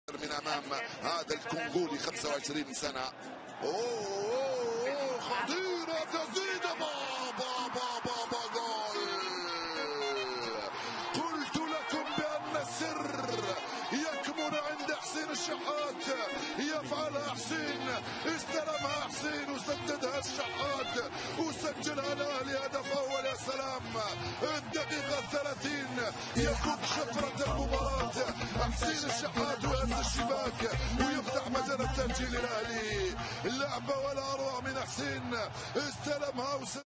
من امام هذا الكونغولي 25 سنه اوه, أوه خطيره تسديده بابا بابا بابا قلت لكم بان السر يكمن عند حسين الشحات يفعلها حسين استلمها حسين وسددها الشحات وسجلها الاهلي هدف اول يا سلام الدقيقه 30 يكون شفره المباراه حسين الشحات ويهز الشباك ويفتح مجال التسجيل الاهلي اللعبه ولا اروع من حسين استلمها وسجلها